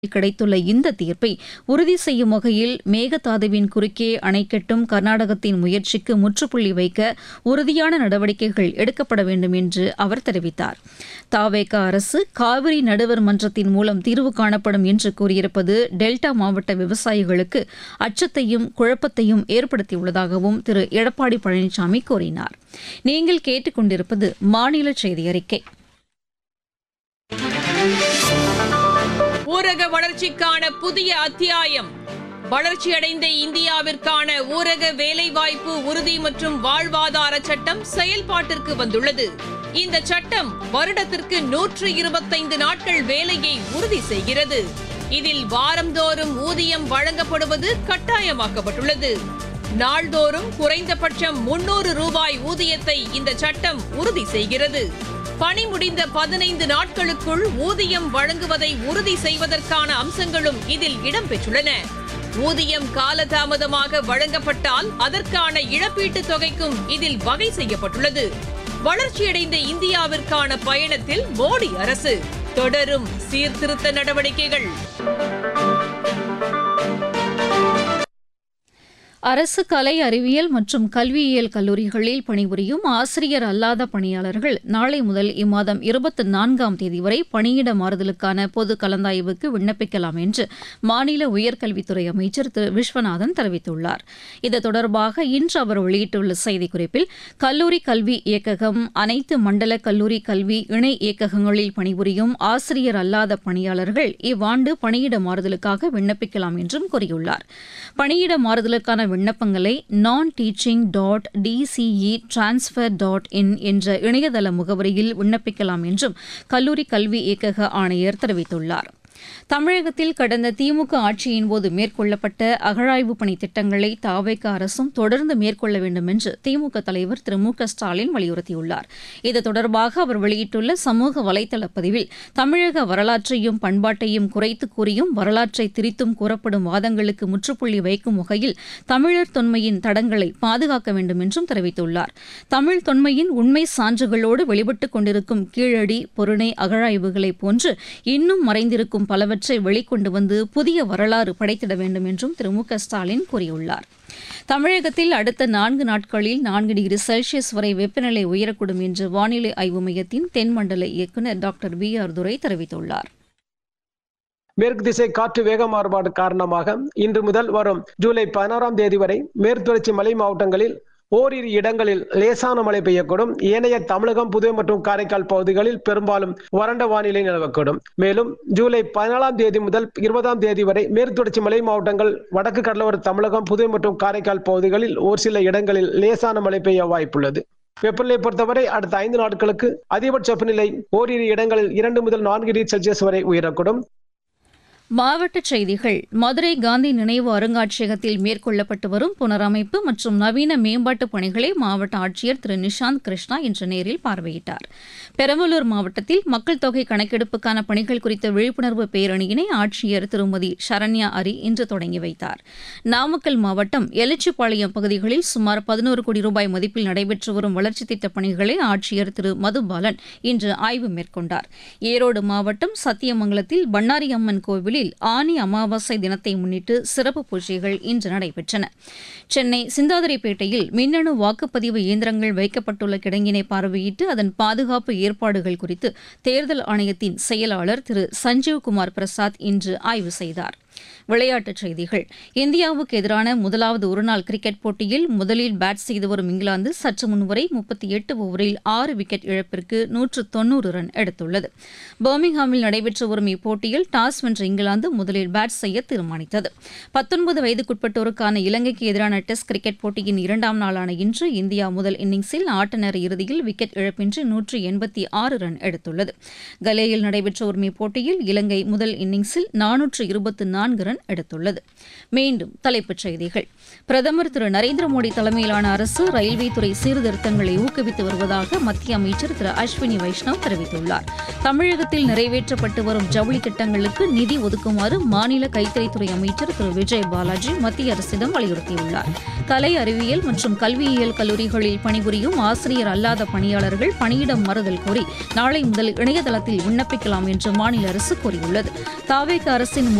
கிடைத்துள்ள இந்த தீர்ப்பை உறுதி செய்யும் வகையில் மேகதாதுவின் குறுக்கே அணை கட்டும் கர்நாடகத்தின் முயற்சிக்கு முற்றுப்புள்ளி வைக்க உறுதியான நடவடிக்கைகள் எடுக்கப்பட வேண்டும் என்று அவர் தெரிவித்தார் தாவேக அரசு காவிரி நடுவர் மன்றத்தின் மூலம் தீர்வு காணப்படும் என்று கூறியிருப்பது டெல்டா மாவட்ட விவசாயிகளுக்கு அச்சத்தையும் குழப்பத்தையும் ஏற்படுத்தியுள்ளதாகவும் திரு எடப்பாடி பழனிசாமி கூறினார் நீங்கள் கேட்டுக்கொண்டிருப்பது மாநில செய்தி அறிக்கை ஊரக வளர்ச்சிக்கான புதிய அத்தியாயம் வளர்ச்சியடைந்த இந்தியாவிற்கான ஊரக வேலைவாய்ப்பு உறுதி மற்றும் வாழ்வாதார சட்டம் செயல்பாட்டிற்கு வந்துள்ளது இந்த சட்டம் வருடத்திற்கு நூற்று இருபத்தைந்து நாட்கள் வேலையை உறுதி செய்கிறது இதில் வாரந்தோறும் ஊதியம் வழங்கப்படுவது கட்டாயமாக்கப்பட்டுள்ளது நாள்தோறும் குறைந்தபட்சம் முன்னூறு ரூபாய் ஊதியத்தை இந்த சட்டம் உறுதி செய்கிறது பணி முடிந்த பதினைந்து நாட்களுக்குள் ஊதியம் வழங்குவதை உறுதி செய்வதற்கான அம்சங்களும் இதில் இடம்பெற்றுள்ளன ஊதியம் காலதாமதமாக வழங்கப்பட்டால் அதற்கான இழப்பீட்டுத் தொகைக்கும் இதில் வகை செய்யப்பட்டுள்ளது வளர்ச்சியடைந்த இந்தியாவிற்கான பயணத்தில் மோடி அரசு தொடரும் சீர்திருத்த நடவடிக்கைகள் அரசு கலை அறிவியல் மற்றும் கல்வியியல் கல்லூரிகளில் பணிபுரியும் ஆசிரியர் அல்லாத பணியாளர்கள் நாளை முதல் இம்மாதம் இருபத்தி நான்காம் தேதி வரை பணியிட மாறுதலுக்கான பொது கலந்தாய்வுக்கு விண்ணப்பிக்கலாம் என்று மாநில உயர்கல்வித்துறை அமைச்சர் திரு விஸ்வநாதன் தெரிவித்துள்ளார் இது தொடர்பாக இன்று அவர் வெளியிட்டுள்ள செய்திக்குறிப்பில் கல்லூரி கல்வி இயக்ககம் அனைத்து மண்டல கல்லூரி கல்வி இணை இயக்ககங்களில் பணிபுரியும் ஆசிரியர் அல்லாத பணியாளர்கள் இவ்வாண்டு பணியிட மாறுதலுக்காக விண்ணப்பிக்கலாம் என்றும் கூறியுள்ளார் பணியிட மாறுதலுக்கான விண்ணப்பங்களை நான் teaching dot TCE transfer dot in என்ற இணையதள முகவரியில் விண்ணப்பிக்கலாம் என்றும் கல்லூரி கல்வி இயக்கக ஆணையர் தெரிவித்துள்ளார் தமிழகத்தில் கடந்த திமுக ஆட்சியின் போது மேற்கொள்ளப்பட்ட அகழாய்வு பணி திட்டங்களை தாவேக அரசும் தொடர்ந்து மேற்கொள்ள வேண்டும் என்று திமுக தலைவர் திரு மு க ஸ்டாலின் வலியுறுத்தியுள்ளார் இது தொடர்பாக அவர் வெளியிட்டுள்ள சமூக வலைதள பதிவில் தமிழக வரலாற்றையும் பண்பாட்டையும் குறைத்து கூறியும் வரலாற்றை திரித்தும் கூறப்படும் வாதங்களுக்கு முற்றுப்புள்ளி வைக்கும் வகையில் தமிழர் தொன்மையின் தடங்களை பாதுகாக்க வேண்டும் என்றும் தெரிவித்துள்ளார் தமிழ் தொன்மையின் உண்மை சான்றுகளோடு வெளிப்பட்டுக் கொண்டிருக்கும் கீழடி பொருணை அகழாய்வுகளைப் போன்று இன்னும் மறைந்திருக்கும் பலவற்றை வெளிக்கொண்டு வந்து புதிய வரலாறு படைத்திட வேண்டும் என்றும் திரு மு க ஸ்டாலின் கூறியுள்ளார் தமிழகத்தில் அடுத்த நான்கு நாட்களில் நான்கு டிகிரி செல்சியஸ் வரை வெப்பநிலை உயரக்கூடும் என்று வானிலை ஆய்வு மையத்தின் தென்மண்டல இயக்குநர் டாக்டர் பி ஆர் துரை தெரிவித்துள்ளார் மேற்கு திசை காற்று வேக மாறுபாடு காரணமாக இன்று முதல் வரும் ஜூலை பதினாறாம் தேதி வரை மேற்குத்தொடர்ச்சி மலை மாவட்டங்களில் ஓரிரு இடங்களில் லேசான மழை பெய்யக்கூடும் ஏனைய தமிழகம் புதுவை மற்றும் காரைக்கால் பகுதிகளில் பெரும்பாலும் வறண்ட வானிலை நிலவக்கூடும் மேலும் ஜூலை பதினாலாம் தேதி முதல் இருபதாம் தேதி வரை மேற்கு தொடர்ச்சி மலை மாவட்டங்கள் வடக்கு கடலோர தமிழகம் புதுவை மற்றும் காரைக்கால் பகுதிகளில் ஒரு சில இடங்களில் லேசான மழை பெய்ய வாய்ப்புள்ளது வெப்பநிலை பொறுத்தவரை அடுத்த ஐந்து நாட்களுக்கு அதிகபட்ச வெப்பநிலை ஓரிரு இடங்களில் இரண்டு முதல் நான்கு டிகிரி செல்சியஸ் வரை உயரக்கூடும் மாவட்டச் செய்திகள் மதுரை காந்தி நினைவு அருங்காட்சியகத்தில் மேற்கொள்ளப்பட்டு வரும் புனரமைப்பு மற்றும் நவீன மேம்பாட்டுப் பணிகளை மாவட்ட ஆட்சியர் திரு நிஷாந்த் கிருஷ்ணா இன்று நேரில் பார்வையிட்டார் பெரம்பலூர் மாவட்டத்தில் மக்கள் தொகை கணக்கெடுப்புக்கான பணிகள் குறித்த விழிப்புணர்வு பேரணியினை ஆட்சியர் திருமதி சரண்யா அரி இன்று தொடங்கி வைத்தார் நாமக்கல் மாவட்டம் எலச்சிப்பாளையம் பகுதிகளில் சுமார் பதினோரு கோடி ரூபாய் மதிப்பில் நடைபெற்று வரும் வளர்ச்சித் திட்டப் பணிகளை ஆட்சியர் திரு மதுபாலன் இன்று ஆய்வு மேற்கொண்டார் ஈரோடு மாவட்டம் சத்தியமங்கலத்தில் பண்ணாரி அம்மன் கோவிலில் கோவிலில் ஆனி அமாவாசை தினத்தை முன்னிட்டு சிறப்பு பூஜைகள் இன்று நடைபெற்றன சென்னை சிந்தாதிரிப்பேட்டையில் மின்னணு வாக்குப்பதிவு இயந்திரங்கள் வைக்கப்பட்டுள்ள கிடங்கினை பார்வையிட்டு அதன் பாதுகாப்பு ஏற்பாடுகள் குறித்து தேர்தல் ஆணையத்தின் செயலாளர் திரு சஞ்சீவ்குமார் பிரசாத் இன்று ஆய்வு செய்தார் விளையாட்டுச் செய்திகள் இந்தியாவுக்கு எதிரான முதலாவது ஒருநாள் கிரிக்கெட் போட்டியில் முதலில் பேட் செய்து வரும் இங்கிலாந்து சற்று முன்வரை முப்பத்தி எட்டு ஓவரில் ஆறு விக்கெட் இழப்பிற்கு நூற்று தொன்னூறு ரன் எடுத்துள்ளது பர்மிங்ஹாமில் நடைபெற்று வரும் இப்போட்டியில் டாஸ் வென்ற இங்கிலாந்து முதலில் பேட் செய்ய தீர்மானித்தது பத்தொன்பது வயதுக்குட்பட்டோருக்கான இலங்கைக்கு எதிரான டெஸ்ட் கிரிக்கெட் போட்டியின் இரண்டாம் நாளான இன்று இந்தியா முதல் இன்னிங்ஸில் ஆட்டநேர இறுதியில் விக்கெட் இழப்பின்றி நூற்று எண்பத்தி ஆறு ரன் எடுத்துள்ளது கலேயில் நடைபெற்ற வரும் இப்போட்டியில் இலங்கை முதல் இன்னிங்ஸில் நானூற்று இருபத்தி நான்கு நான்கு ரன் எடுத்துள்ளது மீண்டும் தலைப்புச் செய்திகள் பிரதமர் திரு நரேந்திர மோடி தலைமையிலான அரசு ரயில்வே துறை சீர்திருத்தங்களை ஊக்குவித்து வருவதாக மத்திய அமைச்சர் திரு அஸ்வினி வைஷ்ணவ் தெரிவித்துள்ளார் தமிழகத்தில் நிறைவேற்றப்பட்டு வரும் ஜவுளி திட்டங்களுக்கு நிதி ஒதுக்குமாறு மாநில கைத்தறித்துறை அமைச்சர் திரு விஜய் பாலாஜி மத்திய அரசிடம் வலியுறுத்தியுள்ளார் கலை அறிவியல் மற்றும் கல்வியியல் கல்லூரிகளில் பணிபுரியும் ஆசிரியர் அல்லாத பணியாளர்கள் பணியிடம் மாறுதல் கோரி நாளை முதல் இணையதளத்தில் விண்ணப்பிக்கலாம் என்று மாநில அரசு கூறியுள்ளது தாவேக அரசின்